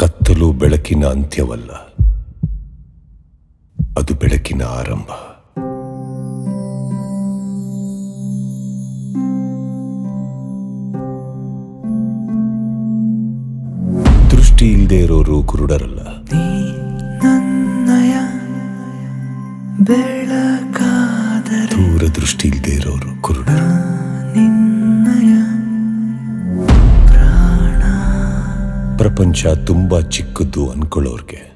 ಕತ್ತಲು ಬೆಳಕಿನ ಅಂತ್ಯವಲ್ಲ ಅದು ಬೆಳಕಿನ ಆರಂಭ ದೃಷ್ಟಿ ಇಲ್ಲದೆ ಇರೋರು ಕುರುಡರಲ್ಲ ನನ್ನಯ ಬೆಳಕಾದರೆ ದೂರ ದೃಷ್ಟಿ ಇಲ್ಲದೆ ಇರೋರು ಕುರುಡರು ನಿನ್ನಯ ಪ್ರಪಂಚ ತುಂಬಾ ಚಿಕ್ಕದ್ದು ಅನ್ಕೊಳ್ಳೋರ್ಗೆ